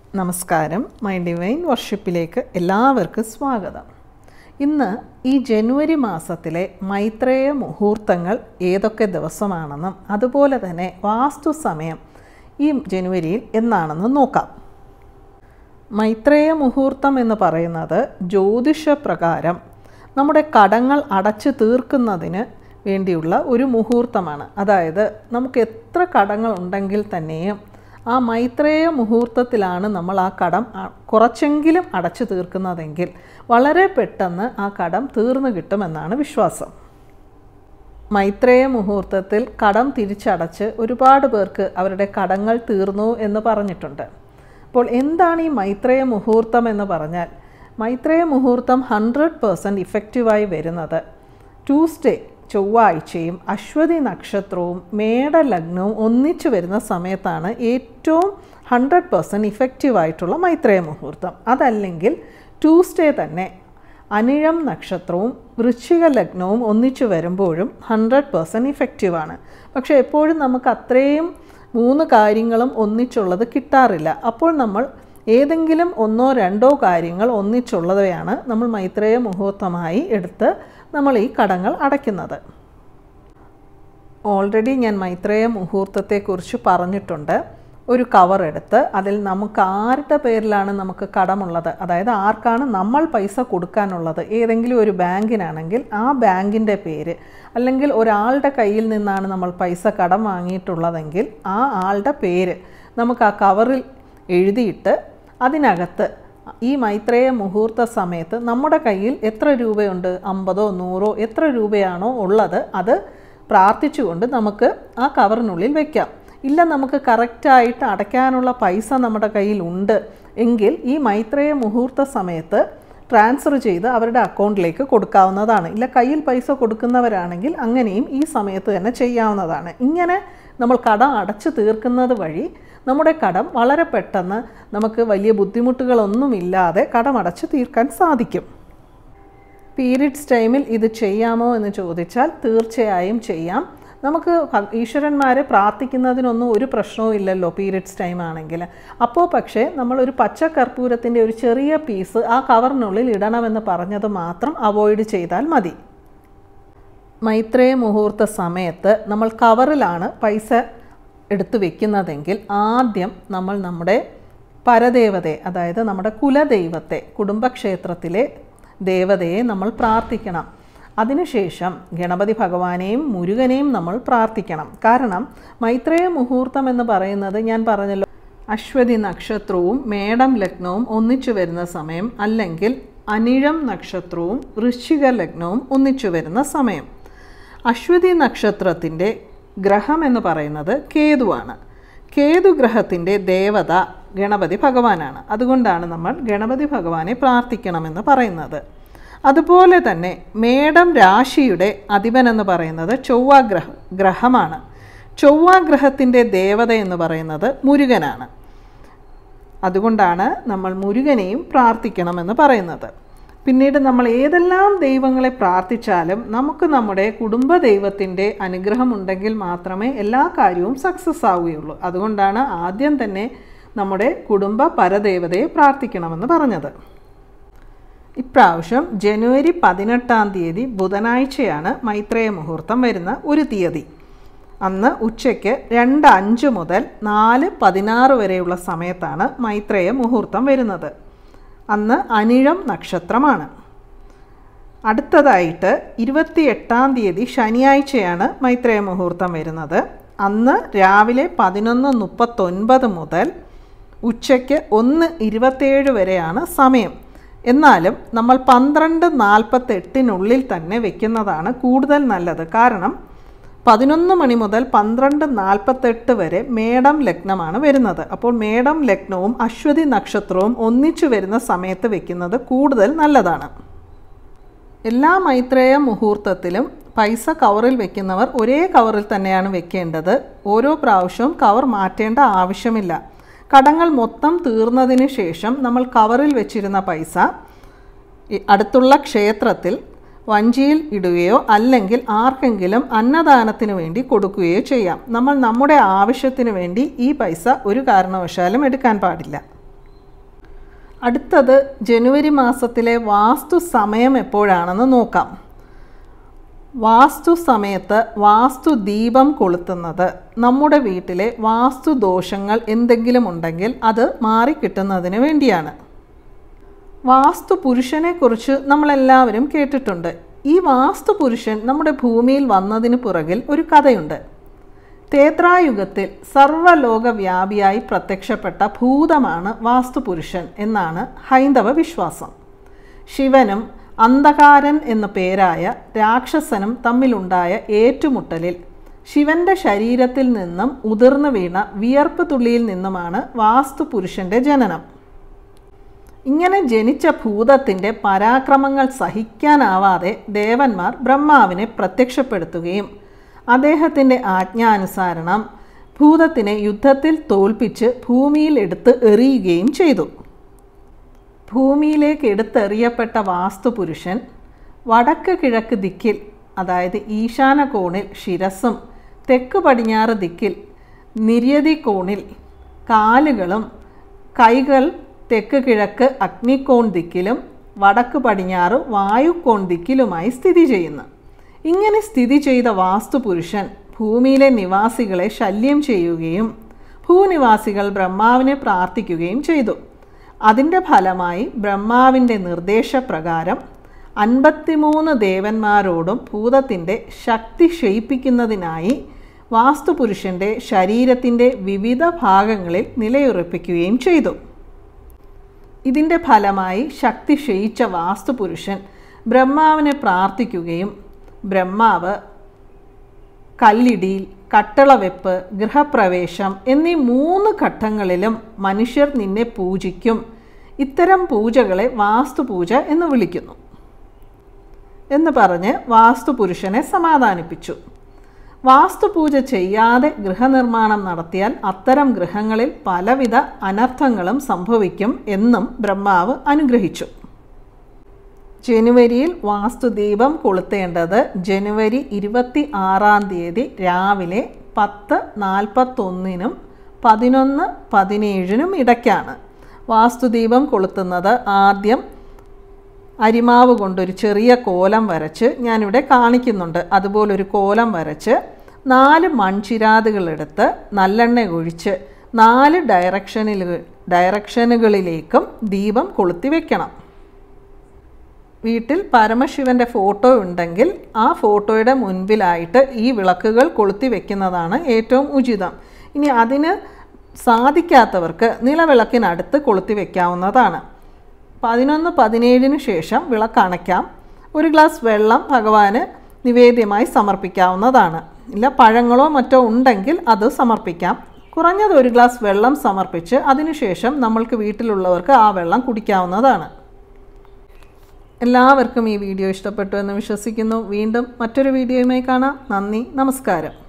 നമസ്കാരം my divine വർഷിപ്പിലേക്ക് എല്ലാവർക്കും സ്വാഗതം ഇന്ന് ഈ ജനുവരി മാസത്തിലെ മൈത്രേയ മുഹൂർത്തങ്ങൾ ഏതൊക്കെ ദിവസമാണെന്നും അതുപോലെ തന്നെ വാസ്തു സമയം ഈ ജനുവരിയിൽ എന്നാണെന്ന് നോക്കാം മൈത്രേയ മുഹൂർത്തം എന്ന് പറയുന്നത് ജ്യോതിഷപ്രകാരം നമ്മുടെ കടങ്ങൾ അടച്ചു തീർക്കുന്നതിന് വേണ്ടിയുള്ള ഒരു മുഹൂർത്തമാണ് അതായത് നമുക്ക് എത്ര കടങ്ങൾ ഉണ്ടെങ്കിൽ തന്നെയും ആ മൈത്രേയ മുഹൂർത്തത്തിലാണ് നമ്മൾ ആ കടം അ- കുറച്ചെങ്കിലും അടച്ചു തീർക്കുന്നതെങ്കിൽ വളരെ പെട്ടെന്ന് ആ കടം തീർന്നു കിട്ടുമെന്നാണ് വിശ്വാസം മൈത്രേയ മുഹൂർത്തത്തിൽ കടം തിരിച്ചടച്ച് ഒരുപാട് പേർക്ക് അവരുടെ കടങ്ങൾ തീർന്നു എന്ന് പറഞ്ഞിട്ടുണ്ട് അപ്പോൾ എന്താണ് ഈ മൈത്രേയ മുഹൂർത്തം എന്ന് പറഞ്ഞാൽ മൈത്രേയ മുഹൂർത്തം ഹൺഡ്രഡ് പേഴ്സൻറ്റ് ഇഫക്റ്റീവായി വരുന്നത് ട്യൂസ്ഡേ ചൊവ്വാഴ്ചയും അശ്വതി നക്ഷത്രവും മേടലഗ്നവും ഒന്നിച്ചു വരുന്ന സമയത്താണ് ഏറ്റവും ഹൺഡ്രഡ് പേഴ്സൻറ്റ് ഇഫക്റ്റീവായിട്ടുള്ള മൈത്രേയ മുഹൂർത്തം അതല്ലെങ്കിൽ ട്യൂസ്ഡേ തന്നെ അനിഴം നക്ഷത്രവും വൃശ്ചിക ലഗ്നവും ഒന്നിച്ചു വരുമ്പോഴും ഹൺഡ്രഡ് പേഴ്സൻറ്റ് ഇഫക്റ്റീവാണ് പക്ഷേ എപ്പോഴും നമുക്ക് അത്രയും മൂന്ന് കാര്യങ്ങളും ഒന്നിച്ചുള്ളത് കിട്ടാറില്ല അപ്പോൾ നമ്മൾ ഏതെങ്കിലും ഒന്നോ രണ്ടോ കാര്യങ്ങൾ ഒന്നിച്ചുള്ളവയാണ് നമ്മൾ മൈത്രേയ മുഹൂർത്തമായി എടുത്ത് നമ്മൾ ഈ കടങ്ങൾ അടയ്ക്കുന്നത് ഓൾറെഡി ഞാൻ മൈത്രേയ മുഹൂർത്തത്തെക്കുറിച്ച് പറഞ്ഞിട്ടുണ്ട് ഒരു കവർ എടുത്ത് അതിൽ നമുക്ക് ആരുടെ പേരിലാണ് നമുക്ക് കടമുള്ളത് അതായത് ആർക്കാണ് നമ്മൾ പൈസ കൊടുക്കാനുള്ളത് ഏതെങ്കിലും ഒരു ബാങ്കിനാണെങ്കിൽ ആ ബാങ്കിൻ്റെ പേര് അല്ലെങ്കിൽ ഒരാളുടെ കയ്യിൽ നിന്നാണ് നമ്മൾ പൈസ കടം വാങ്ങിയിട്ടുള്ളതെങ്കിൽ ആ ആളുടെ പേര് നമുക്ക് ആ കവറിൽ എഴുതിയിട്ട് അതിനകത്ത് ഈ മൈത്രേയ മുഹൂർത്ത സമയത്ത് നമ്മുടെ കയ്യിൽ എത്ര രൂപയുണ്ട് അമ്പതോ നൂറോ എത്ര രൂപയാണോ ഉള്ളത് അത് പ്രാർത്ഥിച്ചുകൊണ്ട് നമുക്ക് ആ കവറിനുള്ളിൽ വെക്കാം ഇല്ല നമുക്ക് കറക്റ്റായിട്ട് അടയ്ക്കാനുള്ള പൈസ നമ്മുടെ കയ്യിൽ ഉണ്ട് എങ്കിൽ ഈ മൈത്രേയ മുഹൂർത്ത സമയത്ത് ട്രാൻസ്ഫർ ചെയ്ത് അവരുടെ അക്കൗണ്ടിലേക്ക് കൊടുക്കാവുന്നതാണ് ഇല്ല കയ്യിൽ പൈസ കൊടുക്കുന്നവരാണെങ്കിൽ അങ്ങനെയും ഈ സമയത്ത് തന്നെ ചെയ്യാവുന്നതാണ് ഇങ്ങനെ നമ്മൾ കടം അടച്ചു തീർക്കുന്നത് വഴി നമ്മുടെ കടം വളരെ പെട്ടെന്ന് നമുക്ക് വലിയ ബുദ്ധിമുട്ടുകളൊന്നുമില്ലാതെ കടമടച്ച് തീർക്കാൻ സാധിക്കും പീരീഡ്സ് ടൈമിൽ ഇത് ചെയ്യാമോ എന്ന് ചോദിച്ചാൽ തീർച്ചയായും ചെയ്യാം നമുക്ക് ഭ- ഈശ്വരന്മാരെ പ്രാർത്ഥിക്കുന്നതിനൊന്നും ഒരു പ്രശ്നവും ഇല്ലല്ലോ പീരീഡ്സ് ടൈം ആണെങ്കിൽ അപ്പോൾ പക്ഷേ നമ്മളൊരു പച്ച കർപ്പൂരത്തിൻ്റെ ഒരു ചെറിയ പീസ് ആ കവറിനുള്ളിൽ ഇടണമെന്ന് പറഞ്ഞത് മാത്രം അവോയ്ഡ് ചെയ്താൽ മതി മൈത്രേയ മുഹൂർത്ത സമയത്ത് നമ്മൾ കവറിലാണ് പൈസ എടുത്തു വെക്കുന്നതെങ്കിൽ ആദ്യം നമ്മൾ നമ്മുടെ പരദേവതയെ അതായത് നമ്മുടെ കുലദൈവത്തെ കുടുംബക്ഷേത്രത്തിലെ ദേവതയെ നമ്മൾ പ്രാർത്ഥിക്കണം അതിനുശേഷം ഗണപതി ഭഗവാനെയും മുരുകനെയും നമ്മൾ പ്രാർത്ഥിക്കണം കാരണം മൈത്രേയ മുഹൂർത്തം എന്ന് പറയുന്നത് ഞാൻ പറഞ്ഞല്ലോ അശ്വതി നക്ഷത്രവും മേടം ലഗ്നവും ഒന്നിച്ചു വരുന്ന സമയം അല്ലെങ്കിൽ അനിഴം നക്ഷത്രവും വൃശ്ചിക ലഗ്നവും ഒന്നിച്ചു വരുന്ന സമയം അശ്വതി നക്ഷത്രത്തിൻ്റെ ഗ്രഹം എന്ന് പറയുന്നത് കേതുവാണ് കേതു ഗ്രഹത്തിൻ്റെ ദേവത ഗണപതി ഭഗവാനാണ് അതുകൊണ്ടാണ് നമ്മൾ ഗണപതി ഭഗവാനെ പ്രാർത്ഥിക്കണമെന്ന് പറയുന്നത് അതുപോലെ തന്നെ മേടം രാശിയുടെ അധിപൻ എന്ന് പറയുന്നത് ചൊവ്വാഗ്രഹ ഗ്രഹമാണ് ചൊവ്വാഗ്രഹത്തിൻ്റെ ദേവത എന്ന് പറയുന്നത് മുരുകനാണ് അതുകൊണ്ടാണ് നമ്മൾ മുരുകനെയും പ്രാർത്ഥിക്കണമെന്ന് പറയുന്നത് പിന്നീട് നമ്മൾ ഏതെല്ലാം ദൈവങ്ങളെ പ്രാർത്ഥിച്ചാലും നമുക്ക് നമ്മുടെ കുടുംബ ദൈവത്തിൻ്റെ അനുഗ്രഹം ഉണ്ടെങ്കിൽ മാത്രമേ എല്ലാ കാര്യവും സക്സസ് ആവുകയുള്ളൂ അതുകൊണ്ടാണ് ആദ്യം തന്നെ നമ്മുടെ കുടുംബ പരദേവതയെ പ്രാർത്ഥിക്കണമെന്ന് പറഞ്ഞത് ഇപ്രാവശ്യം ജനുവരി പതിനെട്ടാം തീയതി ബുധനാഴ്ചയാണ് മൈത്രേയ മുഹൂർത്തം വരുന്ന ഒരു തീയതി അന്ന് ഉച്ചയ്ക്ക് രണ്ട് അഞ്ച് മുതൽ നാല് പതിനാറ് വരെയുള്ള സമയത്താണ് മൈത്രേയ മുഹൂർത്തം വരുന്നത് അന്ന് അനിഴം നക്ഷത്രമാണ് അടുത്തതായിട്ട് ഇരുപത്തിയെട്ടാം തീയതി ശനിയാഴ്ചയാണ് മൈത്രേയ മുഹൂർത്തം വരുന്നത് അന്ന് രാവിലെ പതിനൊന്ന് മുപ്പത്തൊൻപത് മുതൽ ഉച്ചയ്ക്ക് ഒന്ന് ഇരുപത്തേഴ് വരെയാണ് സമയം എന്നാലും നമ്മൾ പന്ത്രണ്ട് നാൽപ്പത്തെട്ടിനുള്ളിൽ തന്നെ വെക്കുന്നതാണ് കൂടുതൽ നല്ലത് കാരണം പതിനൊന്ന് മണി മുതൽ പന്ത്രണ്ട് നാൽപ്പത്തെട്ട് വരെ മേടം ലഗ്നമാണ് വരുന്നത് അപ്പോൾ മേടം ലഗ്നവും അശ്വതി നക്ഷത്രവും ഒന്നിച്ചു വരുന്ന സമയത്ത് വെക്കുന്നത് കൂടുതൽ നല്ലതാണ് എല്ലാ മൈത്രേയ മുഹൂർത്തത്തിലും പൈസ കവറിൽ വെക്കുന്നവർ ഒരേ കവറിൽ തന്നെയാണ് വെക്കേണ്ടത് ഓരോ പ്രാവശ്യവും കവർ മാറ്റേണ്ട ആവശ്യമില്ല കടങ്ങൾ മൊത്തം തീർന്നതിന് ശേഷം നമ്മൾ കവറിൽ വെച്ചിരുന്ന പൈസ ഈ അടുത്തുള്ള ക്ഷേത്രത്തിൽ വഞ്ചിയിൽ ഇടുകയോ അല്ലെങ്കിൽ ആർക്കെങ്കിലും അന്നദാനത്തിന് വേണ്ടി കൊടുക്കുകയോ ചെയ്യാം നമ്മൾ നമ്മുടെ ആവശ്യത്തിന് വേണ്ടി ഈ പൈസ ഒരു കാരണവശാലും എടുക്കാൻ പാടില്ല അടുത്തത് ജനുവരി മാസത്തിലെ വാസ്തു സമയം എപ്പോഴാണെന്ന് നോക്കാം വാസ്തു സമയത്ത് വാസ്തു ദീപം കൊളുത്തുന്നത് നമ്മുടെ വീട്ടിലെ വാസ്തു ദോഷങ്ങൾ എന്തെങ്കിലും ഉണ്ടെങ്കിൽ അത് മാറിക്കിട്ടുന്നതിന് വേണ്ടിയാണ് വാസ്തു പുരുഷനെക്കുറിച്ച് നമ്മളെല്ലാവരും കേട്ടിട്ടുണ്ട് ഈ വാസ്തു പുരുഷൻ നമ്മുടെ ഭൂമിയിൽ വന്നതിന് പുറകിൽ ഒരു കഥയുണ്ട് തേത്രായുഗത്തിൽ സർവ്വലോകവ്യാപിയായി പ്രത്യക്ഷപ്പെട്ട ഭൂതമാണ് വാസ്തുപുരുഷൻ എന്നാണ് ഹൈന്ദവ വിശ്വാസം ശിവനും അന്ധകാരൻ എന്ന പേരായ രാക്ഷസനും തമ്മിലുണ്ടായ ഏറ്റുമുട്ടലിൽ ശിവന്റെ ശരീരത്തിൽ നിന്നും ഉതിർന്നു വീണ വിയർപ്പ് തുള്ളിയിൽ നിന്നുമാണ് വാസ്തുപുരുഷന്റെ ജനനം ഇങ്ങനെ ജനിച്ച ഭൂതത്തിൻ്റെ പരാക്രമങ്ങൾ സഹിക്കാനാവാതെ ദേവന്മാർ ബ്രഹ്മാവിനെ പ്രത്യക്ഷപ്പെടുത്തുകയും അദ്ദേഹത്തിൻ്റെ ആജ്ഞാനുസാരണം ഭൂതത്തിനെ യുദ്ധത്തിൽ തോൽപ്പിച്ച് ഭൂമിയിൽ എടുത്ത് എറിയുകയും ചെയ്തു ഭൂമിയിലേക്ക് എടുത്തെറിയപ്പെട്ട വാസ്തുപുരുഷൻ വടക്ക് കിഴക്ക് ദിക്കിൽ അതായത് ഈശാന കോണിൽ ശിരസും തെക്ക് പടിഞ്ഞാറ് ദിക്കിൽ നിര്യതി കോണിൽ കാലുകളും കൈകൾ തെക്ക് കിഴക്ക് അഗ്നിക്കോൺ ദിക്കിലും വടക്ക് പടിഞ്ഞാറ് വായുക്കോൺ ദിക്കിലുമായി സ്ഥിതി ചെയ്യുന്നു ഇങ്ങനെ സ്ഥിതി ചെയ്ത വാസ്തുപുരുഷൻ ഭൂമിയിലെ നിവാസികളെ ശല്യം ചെയ്യുകയും ഭൂനിവാസികൾ ബ്രഹ്മാവിനെ പ്രാർത്ഥിക്കുകയും ചെയ്തു അതിൻ്റെ ഫലമായി ബ്രഹ്മാവിൻ്റെ നിർദ്ദേശപ്രകാരം അൻപത്തിമൂന്ന് ദേവന്മാരോടും ഭൂതത്തിൻ്റെ ശക്തി ക്ഷയിപ്പിക്കുന്നതിനായി വാസ്തുപുരുഷൻ്റെ ശരീരത്തിൻ്റെ വിവിധ ഭാഗങ്ങളിൽ നിലയുറപ്പിക്കുകയും ചെയ്തു ഇതിൻ്റെ ഫലമായി ശക്തി ക്ഷയിച്ച വാസ്തുപുരുഷൻ ബ്രഹ്മാവിനെ പ്രാർത്ഥിക്കുകയും ബ്രഹ്മാവ് കല്ലിടിയിൽ കട്ടളവെപ്പ് ഗൃഹപ്രവേശം എന്നീ മൂന്ന് ഘട്ടങ്ങളിലും മനുഷ്യർ നിന്നെ പൂജിക്കും ഇത്തരം പൂജകളെ വാസ്തുപൂജ എന്ന് വിളിക്കുന്നു എന്ന് പറഞ്ഞ് വാസ്തുപുരുഷനെ സമാധാനിപ്പിച്ചു വാസ്തുപൂജ ചെയ്യാതെ ഗൃഹനിർമ്മാണം നടത്തിയാൽ അത്തരം ഗൃഹങ്ങളിൽ പലവിധ അനർത്ഥങ്ങളും സംഭവിക്കും എന്നും ബ്രഹ്മാവ് അനുഗ്രഹിച്ചു ജനുവരിയിൽ വാസ്തുദീപം കൊളുത്തേണ്ടത് ജനുവരി ഇരുപത്തി ആറാം തീയതി രാവിലെ പത്ത് നാൽപ്പത്തൊന്നിനും പതിനൊന്ന് പതിനേഴിനും ഇടയ്ക്കാണ് വാസ്തുദീപം കൊളുത്തുന്നത് ആദ്യം അരിമാവ് കൊണ്ടൊരു ചെറിയ കോലം വരച്ച് ഞാനിവിടെ കാണിക്കുന്നുണ്ട് അതുപോലൊരു കോലം വരച്ച് നാല് മൺചിരാതുകളെടുത്ത് നല്ലെണ്ണ ഒഴിച്ച് നാല് ഡയറക്ഷനിൽ ഡയറക്ഷനുകളിലേക്കും ദീപം കൊളുത്തി വെക്കണം വീട്ടിൽ പരമശിവന്റെ ഫോട്ടോ ഉണ്ടെങ്കിൽ ആ ഫോട്ടോയുടെ മുൻപിലായിട്ട് ഈ വിളക്കുകൾ കൊളുത്തി വെക്കുന്നതാണ് ഏറ്റവും ഉചിതം ഇനി അതിന് സാധിക്കാത്തവർക്ക് നിലവിളക്കിനടുത്ത് കൊളുത്തി വെക്കാവുന്നതാണ് പതിനൊന്ന് പതിനേഴിന് ശേഷം വിളക്കണയ്ക്കാം ഒരു ഗ്ലാസ് വെള്ളം ഭഗവാന് നിവേദ്യമായി സമർപ്പിക്കാവുന്നതാണ് ഇല്ല പഴങ്ങളോ മറ്റോ ഉണ്ടെങ്കിൽ അത് സമർപ്പിക്കാം കുറഞ്ഞത് ഒരു ഗ്ലാസ് വെള്ളം സമർപ്പിച്ച് അതിനുശേഷം നമ്മൾക്ക് വീട്ടിലുള്ളവർക്ക് ആ വെള്ളം കുടിക്കാവുന്നതാണ് എല്ലാവർക്കും ഈ വീഡിയോ ഇഷ്ടപ്പെട്ടു എന്ന് വിശ്വസിക്കുന്നു വീണ്ടും മറ്റൊരു വീഡിയോയുമായി കാണാം നന്ദി നമസ്കാരം